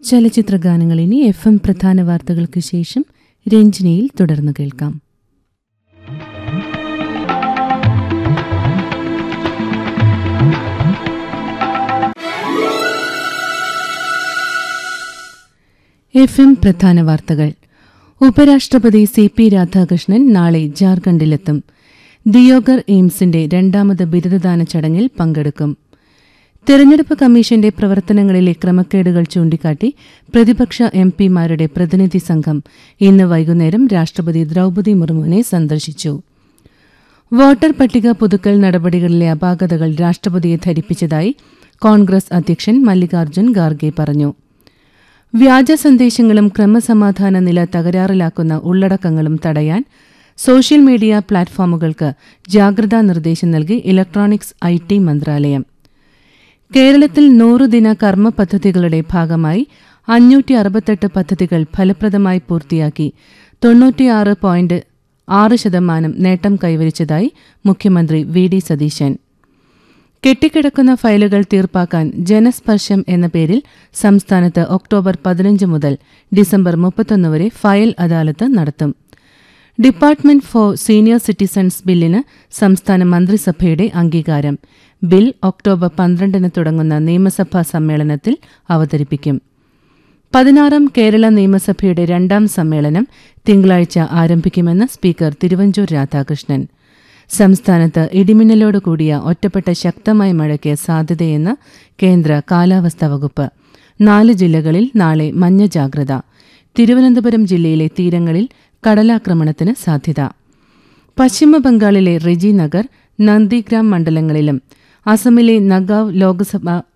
ചലച്ചിത്ര ഗാനങ്ങൾ ഇനി എഫ് എം പ്രധാന വാർത്തകൾക്ക് ശേഷം രഞ്ജിനിയിൽ തുടർന്ന് കേൾക്കാം എഫ് എം പ്രധാന വാർത്തകൾ ഉപരാഷ്ട്രപതി സി പി രാധാകൃഷ്ണൻ നാളെ ജാർഖണ്ഡിലെത്തും ദിയോഗർ എയിംസിന്റെ രണ്ടാമത് ബിരുദദാന ചടങ്ങിൽ പങ്കെടുക്കും തെരഞ്ഞെടുപ്പ് കമ്മീഷന്റെ പ്രവർത്തനങ്ങളിലെ ക്രമക്കേടുകൾ ചൂണ്ടിക്കാട്ടി പ്രതിപക്ഷ എം പിമാരുടെ പ്രതിനിധി സംഘം ഇന്ന് വൈകുന്നേരം രാഷ്ട്രപതി ദ്രൌപദി മുർമുവിനെ സന്ദർശിച്ചു വോട്ടർ പട്ടിക പുതുക്കൽ നടപടികളിലെ അപാകതകൾ രാഷ്ട്രപതിയെ ധരിപ്പിച്ചതായി കോൺഗ്രസ് അധ്യക്ഷൻ മല്ലികാർജ്ജുൻ ഖാർഗെ പറഞ്ഞു വ്യാജ സന്ദേശങ്ങളും ക്രമസമാധാന നില തകരാറിലാക്കുന്ന ഉള്ളടക്കങ്ങളും തടയാൻ സോഷ്യൽ മീഡിയ പ്ലാറ്റ്ഫോമുകൾക്ക് ജാഗ്രതാ നിർദ്ദേശം നൽകി ഇലക്ട്രോണിക്സ് ഐ ടി മന്ത്രാലയം കേരളത്തിൽ നൂറുദിന കർമ്മ പദ്ധതികളുടെ ഭാഗമായി അഞ്ഞൂറ്റി അറുപത്തെട്ട് പദ്ധതികൾ ഫലപ്രദമായി പൂർത്തിയാക്കി തൊണ്ണൂറ്റിയാറ് പോയിന്റ് ആറ് ശതമാനം നേട്ടം കൈവരിച്ചതായി മുഖ്യമന്ത്രി വി ഡി സതീശൻ കെട്ടിക്കിടക്കുന്ന ഫയലുകൾ തീർപ്പാക്കാൻ ജനസ്പർശം എന്ന പേരിൽ സംസ്ഥാനത്ത് ഒക്ടോബർ പതിനഞ്ച് മുതൽ ഡിസംബർ മുപ്പത്തൊന്ന് വരെ ഫയൽ അദാലത്ത് നടത്തും ഡിപ്പാർട്ട്മെന്റ് ഫോർ സീനിയർ സിറ്റിസൺസ് ബില്ലിന് സംസ്ഥാന മന്ത്രിസഭയുടെ അംഗീകാരം ബിൽ ഒക്ടോബർ പന്ത്രണ്ടിന് തുടങ്ങുന്ന നിയമസഭാ സമ്മേളനത്തിൽ അവതരിപ്പിക്കും പതിനാറാം കേരള നിയമസഭയുടെ രണ്ടാം സമ്മേളനം തിങ്കളാഴ്ച ആരംഭിക്കുമെന്ന് സ്പീക്കർ തിരുവഞ്ചൂർ രാധാകൃഷ്ണൻ സംസ്ഥാനത്ത് ഇടിമിന്നലോട് കൂടിയ ഒറ്റപ്പെട്ട ശക്തമായ മഴയ്ക്ക് സാധ്യതയെന്ന് കേന്ദ്ര കാലാവസ്ഥാ വകുപ്പ് നാല് ജില്ലകളിൽ നാളെ മഞ്ഞ ജാഗ്രത തിരുവനന്തപുരം ജില്ലയിലെ തീരങ്ങളിൽ കടലാക്രമണത്തിന് സാധ്യത പശ്ചിമബംഗാളിലെ റെജി നഗർ നന്ദിഗ്രാം മണ്ഡലങ്ങളിലും അസമിലെ നഗാവ് ലോക്സഭാ